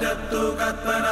മുറ്റത്തു കത്തന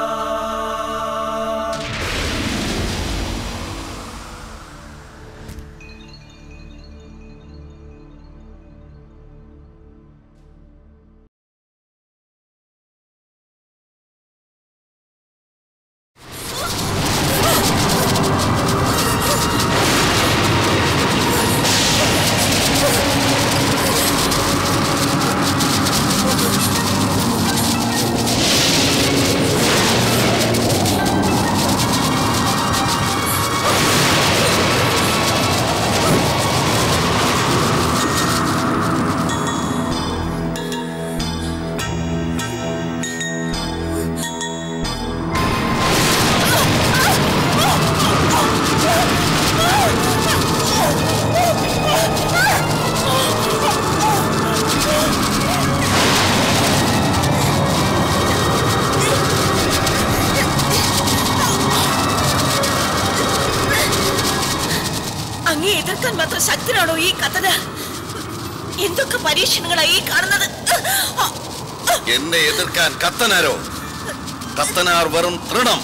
അങ്ങേ എതിർക്കാൻ മാത്രം ശക്തനാണോ ഈ കഥന എന്തൊക്കെ പരീക്ഷണങ്ങളായി ഈ കാണുന്നത് എന്നെ എതിർക്കാൻ കത്തനാരോ കത്തനാർ വെറും തൃണം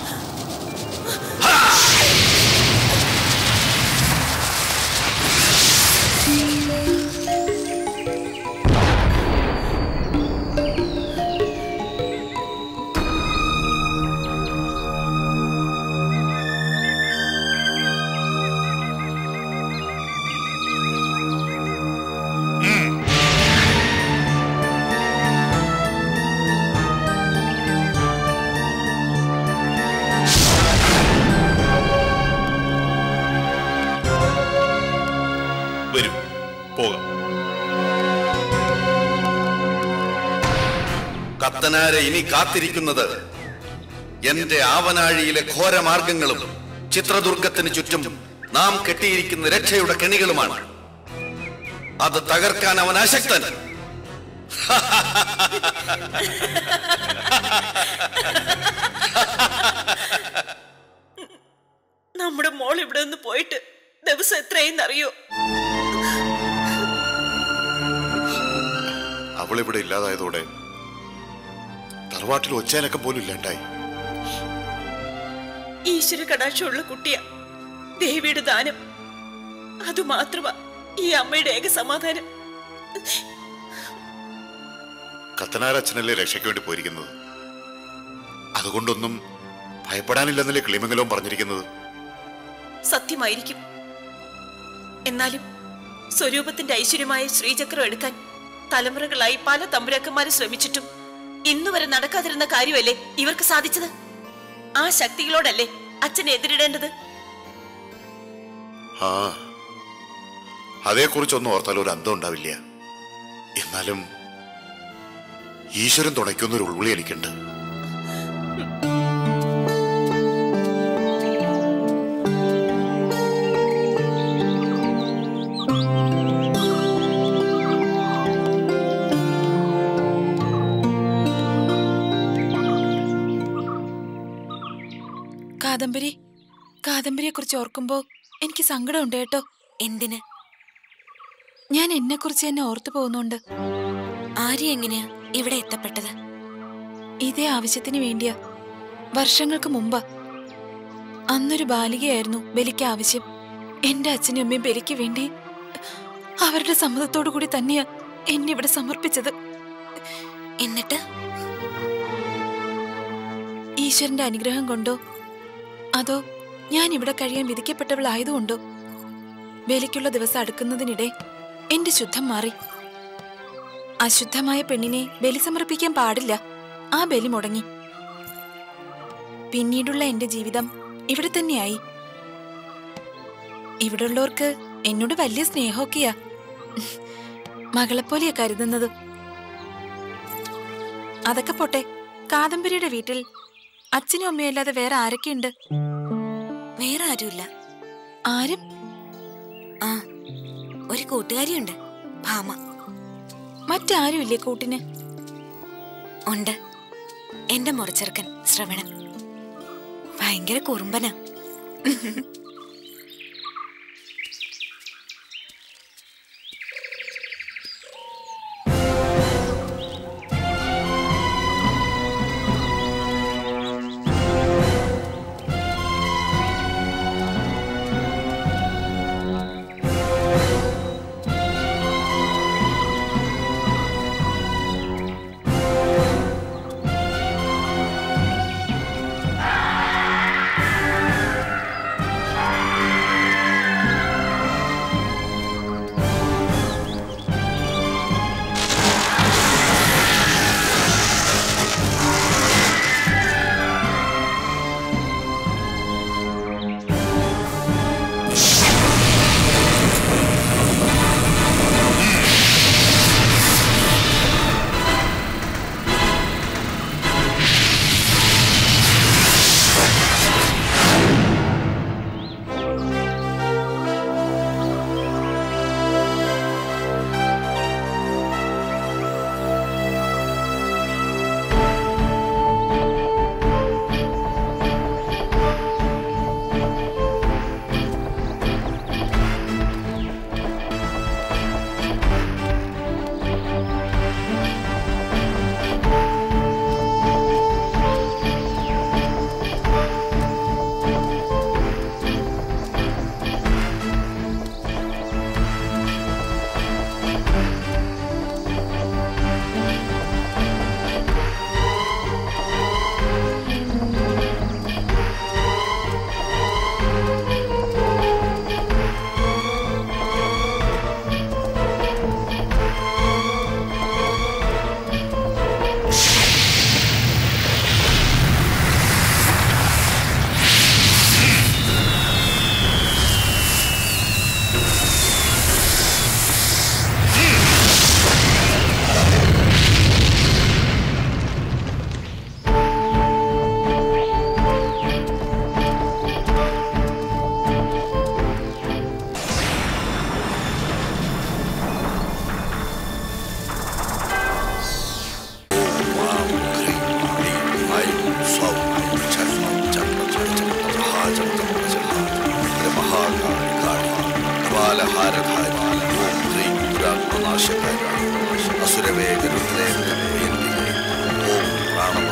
വരൂ പോകാം കത്തനാരെ ഇനി കാത്തിരിക്കുന്നത് എന്റെ ആവനാഴിയിലെ ഘോരമാർഗങ്ങളും ചിത്രദുർഗത്തിന് ചുറ്റും നാം കെട്ടിയിരിക്കുന്ന രക്ഷയുടെ കെണികളുമാണ് അത് തകർക്കാൻ അവൻ അശക്തൻ നമ്മുടെ മോൾ ഇവിടെ നിന്ന് പോയിട്ട് ദിവസം എത്രയെന്നറിയോ അവളിവിടെ ഇല്ലാതായതോടെ തറവാട്ടിൽ ഒച്ചേനക്കം പോലും ഇല്ലാണ്ടായി ഈശ്വര കടാക്ഷമുള്ള കുട്ടിയാ ദേവിയുടെ ദാനം അതുമാത്രമാ ഈ അമ്മയുടെ ഏക സമാധാനം കത്തനാരച്ഛനല്ലേ രക്ഷയ്ക്ക് വേണ്ടി പോയിരിക്കുന്നത് അതുകൊണ്ടൊന്നും ഭയപ്പെടാനില്ലെന്നല്ലേ കിളിമംഗലവും പറഞ്ഞിരിക്കുന്നത് സത്യമായിരിക്കും എന്നാലും സ്വരൂപത്തിന്റെ ഐശ്വര്യമായ ശ്രീചക്രം എടുക്കാൻ തലമുറകളായി പല തമ്പുരാക്കന്മാരും ശ്രമിച്ചിട്ടും ഇന്നുവരെ നടക്കാതിരുന്ന കാര്യമല്ലേ ഇവർക്ക് സാധിച്ചത് ആ ശക്തികളോടല്ലേ അച്ഛനെ എതിരിടേണ്ടത് ആ അതേക്കുറിച്ചൊന്നും ഓർത്താൽ ഒരു അന്തം ഉണ്ടാവില്ല എന്നാലും ഈശ്വരൻ തുണയ്ക്കുന്നൊരു ഉൾവിളി എനിക്കുണ്ട് കാദംബരി കാദംബരിയെ കുറിച്ച് ഓർക്കുമ്പോ എനിക്ക് സങ്കടമുണ്ട് കേട്ടോ എന്തിന് ഞാൻ എന്നെ കുറിച്ച് തന്നെ ഓർത്തു പോകുന്നുണ്ട് ആര്യ എങ്ങനെയാ ഇവിടെ എത്തപ്പെട്ടത് ഇതേ ആവശ്യത്തിന് വേണ്ടിയാ വർഷങ്ങൾക്ക് മുമ്പ് അന്നൊരു ബാലികയായിരുന്നു ബലിക്ക് ആവശ്യം എന്റെ അച്ഛനും അമ്മയും ബലിക്ക് വേണ്ടി അവരുടെ സമ്മതത്തോടു കൂടി തന്നെയാ എന്നെ ഇവിടെ സമർപ്പിച്ചത് എന്നിട്ട് ഈശ്വരന്റെ അനുഗ്രഹം കൊണ്ടോ അതോ ഞാൻ ഇവിടെ കഴിയാൻ വിധിക്കപ്പെട്ടവളായതുകൊണ്ടോ ബലിക്കുള്ള ദിവസം അടുക്കുന്നതിനിടെ എന്റെ ശുദ്ധം മാറി അശുദ്ധമായ പെണ്ണിനെ ബലി സമർപ്പിക്കാൻ പാടില്ല ആ ബലി മുടങ്ങി പിന്നീടുള്ള എന്റെ ജീവിതം ഇവിടെ തന്നെയായി ഇവിടുള്ളവർക്ക് എന്നോട് വലിയ സ്നേഹമൊക്കെയാ മകളെപ്പോലെയാ കരുതുന്നത് അതൊക്കെ പോട്ടെ കാദംബരിയുടെ വീട്ടിൽ അച്ഛനും അമ്മയും അല്ലാതെ വേറെ ആരൊക്കെയുണ്ട് വേറെ ആരുമില്ല ആരും ആ ഒരു കൂട്ടുകാരിയുണ്ട് ഭാമ മറ്റാരുമില്ലേ കൂട്ടിന് ഉണ്ട് എന്റെ മുറച്ചെറുക്കൻ ശ്രവണൻ ഭയങ്കര കുറുമ്പനാ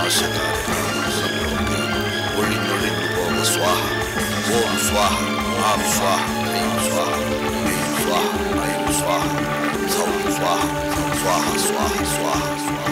നാശകാരനെ ഒഴിഞ്ഞൊഴിഞ്ഞു പോക സ്വാഹ ഓം സ്വാഹ ആം സ്വാഹ ഹ്രീം സ്വാഹ ഹ്രീം സ്വാഹ ഐം സ്വാഹ സൗം സ്വാഹ സ്വാഹ സ്വാഹ സ്വാഹ സ്വാഹ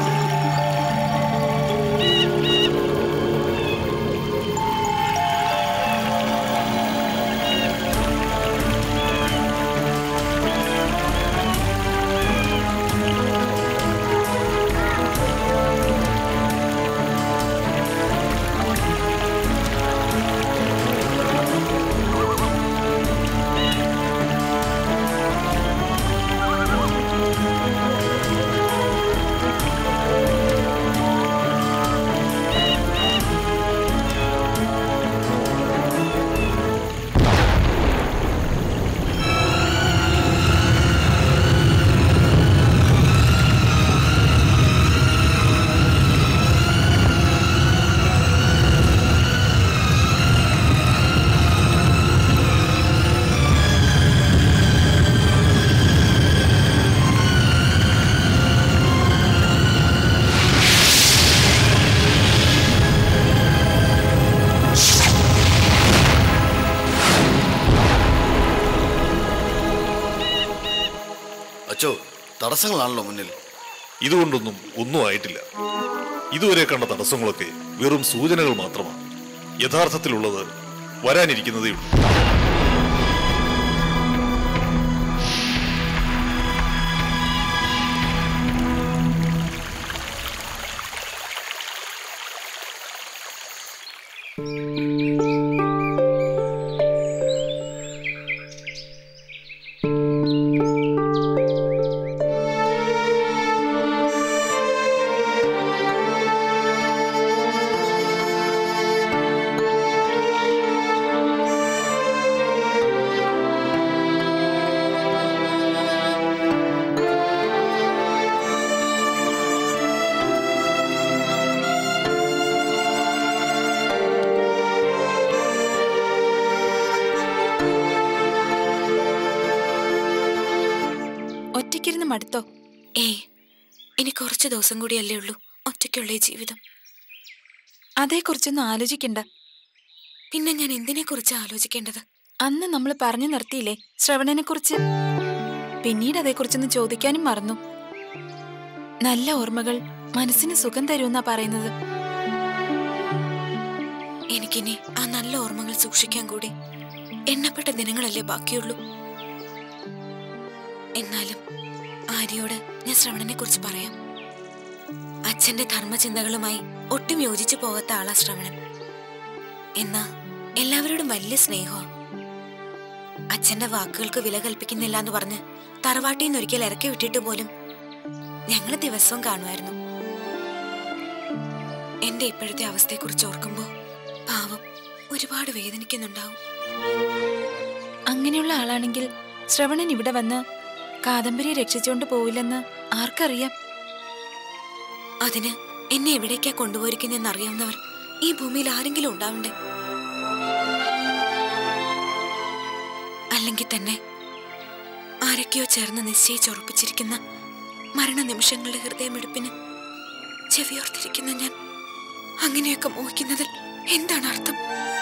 അച്ചോ തടസ്സങ്ങളാണല്ലോ മുന്നിൽ ഇതുകൊണ്ടൊന്നും ഒന്നും ആയിട്ടില്ല ഇതുവരെ കണ്ട തടസ്സങ്ങളൊക്കെ വെറും സൂചനകൾ മാത്രമാണ് യഥാർത്ഥത്തിലുള്ളത് വരാനിരിക്കുന്നതേയുള്ളൂ ഒറ്റയ്ക്കിരുന്ന് മടുത്തോ ഏയ് ഇനി കുറച്ച് ദിവസം കൂടിയല്ലേ ഉള്ളൂ ഒറ്റയ്ക്കുള്ള ഈ ജീവിതം അതേക്കുറിച്ചൊന്നും ആലോചിക്കണ്ട പിന്നെ ഞാൻ എന്തിനെ കുറിച്ച് ആലോചിക്കേണ്ടത് അന്ന് നമ്മൾ പറഞ്ഞു നിർത്തിയില്ലേ ശ്രവണനെ കുറിച്ച് പിന്നീട് അതേക്കുറിച്ചൊന്ന് ചോദിക്കാനും മറന്നു നല്ല ഓർമ്മകൾ മനസ്സിന് സുഖം തരുമെന്നാ പറയുന്നത് എനിക്കിനി ആ നല്ല ഓർമ്മകൾ സൂക്ഷിക്കാൻ കൂടി എണ്ണപ്പെട്ട ദിനങ്ങളല്ലേ ബാക്കിയുള്ളൂ എന്നാലും ആര്യയോട് ഞാൻ ശ്രവണനെ കുറിച്ച് പറയാം അച്ഛന്റെ ധർമ്മചിന്തകളുമായി ഒട്ടും യോജിച്ചു പോകാത്ത ആളാ ശ്രവണൻ എന്നാ എല്ലാവരോടും വലിയ സ്നേഹമാണ് അച്ഛന്റെ വാക്കുകൾക്ക് വില കൽപ്പിക്കുന്നില്ല എന്ന് പറഞ്ഞ് തറവാട്ടിൽ നിന്ന് ഒരിക്കൽ ഇറക്കി വിട്ടിട്ട് പോലും ഞങ്ങള് ദിവസവും കാണുമായിരുന്നു എന്റെ ഇപ്പോഴത്തെ അവസ്ഥയെക്കുറിച്ച് ഓർക്കുമ്പോ പാവം ഒരുപാട് വേദനിക്കുന്നുണ്ടാവും അങ്ങനെയുള്ള ആളാണെങ്കിൽ ശ്രവണൻ ഇവിടെ വന്ന് കാദംബരിയെ രക്ഷിച്ചുകൊണ്ട് പോവില്ലെന്ന് ആർക്കറിയാം അതിന് എന്നെ എവിടേക്കാ കൊണ്ടുപോയിരിക്കുന്നെന്ന് അറിയാവുന്നവർ ഈ ഭൂമിയിൽ ആരെങ്കിലും ഉണ്ടാവണ്ടേ അല്ലെങ്കിൽ തന്നെ ആരൊക്കെയോ ചേർന്ന് നിശ്ചയിച്ചുറപ്പിച്ചിരിക്കുന്ന മരണനിമിഷങ്ങളുടെ ഹൃദയമെടുപ്പിന് ചെവിയോർത്തിരിക്കുന്ന ഞാൻ അങ്ങനെയൊക്കെ മോഹിക്കുന്നതിൽ എന്താണ് അർത്ഥം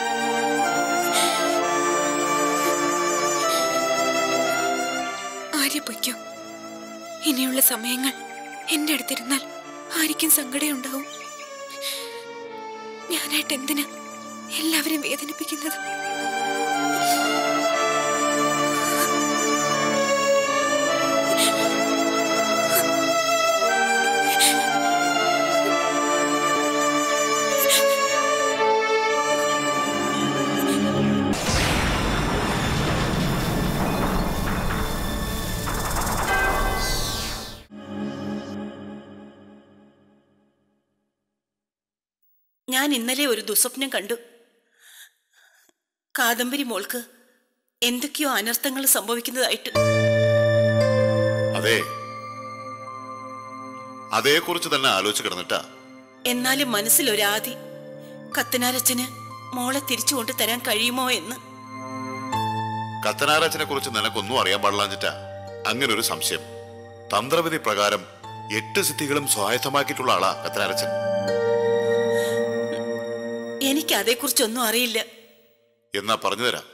ആര്യ പൊയ്ക്കോ ഇനിയുള്ള സമയങ്ങൾ എന്റെ അടുത്തിരുന്നാൽ ആർക്കും സങ്കടമുണ്ടാവും ഞാനായിട്ട് എന്തിനാ എല്ലാവരും വേദനിപ്പിക്കുന്നത് ഞാൻ ഇന്നലെ ഒരു ദുസ്വപ്നം കണ്ടു കാദംബരി മോൾക്ക് എന്തൊക്കെയോ അനർത്ഥങ്ങൾ സംഭവിക്കുന്നതായിട്ട് അതെ അതേക്കുറിച്ച് തന്നെ ആലോചിച്ച് കിടന്നിട്ടാ എന്നാലും മനസ്സിലൊരാതി കത്തനാരച്ചന് മോളെ തിരിച്ചു കൊണ്ടു തരാൻ കഴിയുമോ എന്ന് കത്തനാരച്ചനെ കുറിച്ച് നിനക്കൊന്നും അറിയാൻ പാടില്ലാഞ്ഞിട്ടാ അങ്ങനെ ഒരു സംശയം തന്ത്രവിധി പ്രകാരം എട്ട് സിദ്ധികളും സ്വായത്തമാക്കിയിട്ടുള്ള ആളാ കത്തനാരച്ചൻ എനിക്ക് അതേക്കുറിച്ചൊന്നും അറിയില്ല എന്നാ പറഞ്ഞു തരാം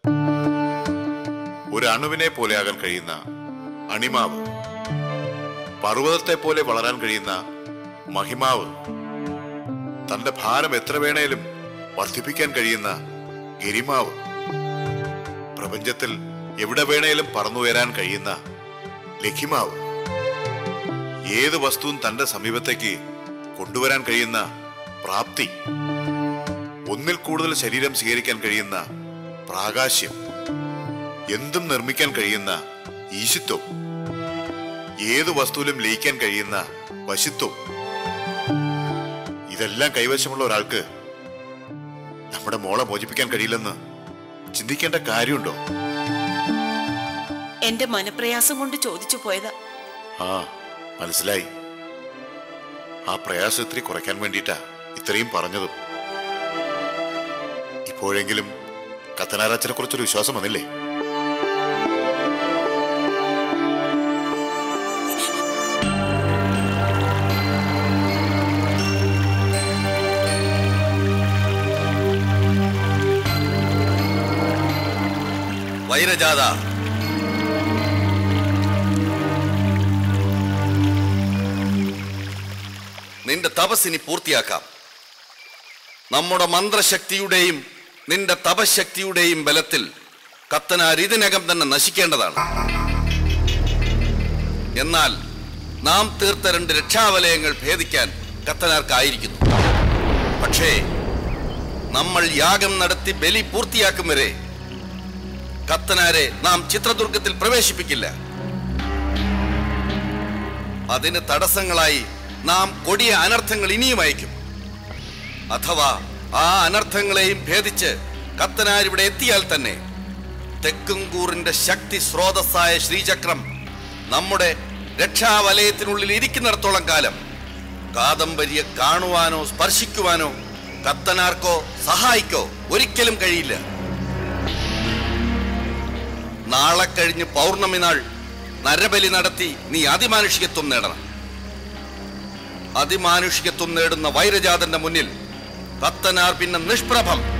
ഒരു അണുവിനെ പോലെയാകാൻ കഴിയുന്ന അണിമാവ് പർവ്വതത്തെ പോലെ വളരാൻ കഴിയുന്ന മഹിമാവ് തന്റെ ഭാരം എത്ര വേണേലും വർദ്ധിപ്പിക്കാൻ കഴിയുന്ന ഗരിമാവ് പ്രപഞ്ചത്തിൽ എവിടെ വേണേലും പറന്നുയരാൻ കഴിയുന്ന ലഖിമാവ് ഏത് വസ്തുവും തന്റെ സമീപത്തേക്ക് കൊണ്ടുവരാൻ കഴിയുന്ന പ്രാപ്തി ഒന്നിൽ കൂടുതൽ ശരീരം സ്വീകരിക്കാൻ കഴിയുന്ന പ്രാകാശ്യം എന്തും നിർമ്മിക്കാൻ കഴിയുന്ന ഈശിത്വം ഏതു വസ്തുവിലും ലയിക്കാൻ കഴിയുന്ന വശിത്വം ഇതെല്ലാം കൈവശമുള്ള ഒരാൾക്ക് നമ്മുടെ മോളെ മോചിപ്പിക്കാൻ കഴിയില്ലെന്ന് ചിന്തിക്കേണ്ട കാര്യമുണ്ടോ എന്റെ മനപ്രയാസം കൊണ്ട് ചോദിച്ചു പോയതാ ആ മനസ്സിലായി ആ പ്രയാസം ഇത്തിരി കുറയ്ക്കാൻ വേണ്ടിയിട്ടാ ഇത്രയും പറഞ്ഞതും ഇപ്പോഴെങ്കിലും കത്തനാരാച്ചനെ കുറിച്ചൊരു വിശ്വാസം വന്നില്ലേ വൈരജാത നിന്റെ തപസ്സിനി പൂർത്തിയാക്കാം നമ്മുടെ മന്ത്രശക്തിയുടെയും നിന്റെ തപശക്തിയുടെയും ബലത്തിൽ കത്തനാർ ഇതിനകം തന്നെ നശിക്കേണ്ടതാണ് എന്നാൽ നാം തീർത്ത രണ്ട് രക്ഷാവലയങ്ങൾ ഭേദിക്കാൻ കത്തനാർക്കായിരിക്കുന്നു പക്ഷേ നമ്മൾ യാഗം നടത്തി ബലി പൂർത്തിയാക്കും വരെ കത്തനാരെ നാം ചിത്രദുർഗത്തിൽ പ്രവേശിപ്പിക്കില്ല അതിന് തടസ്സങ്ങളായി നാം കൊടിയ അനർത്ഥങ്ങൾ ഇനിയും അയക്കും അഥവാ ആ അനർത്ഥങ്ങളെയും ഭേദിച്ച് കത്തനാർ ഇവിടെ എത്തിയാൽ തന്നെ തെക്കുംകൂറിന്റെ ശക്തി സ്രോതസ്സായ ശ്രീചക്രം നമ്മുടെ രക്ഷാവലയത്തിനുള്ളിൽ ഇരിക്കുന്നിടത്തോളം കാലം കാദംബരിയെ കാണുവാനോ സ്പർശിക്കുവാനോ കത്തനാർക്കോ സഹായിക്കോ ഒരിക്കലും കഴിയില്ല നാളെ കഴിഞ്ഞ് പൗർണമി നാൾ നരബലി നടത്തി നീ അതിമാനുഷികത്വം നേടണം അതിമാനുഷികത്വം നേടുന്ന വൈരജാതന്റെ മുന്നിൽ കത്തനാർ പിന്നെ നിഷ്പ്രഭം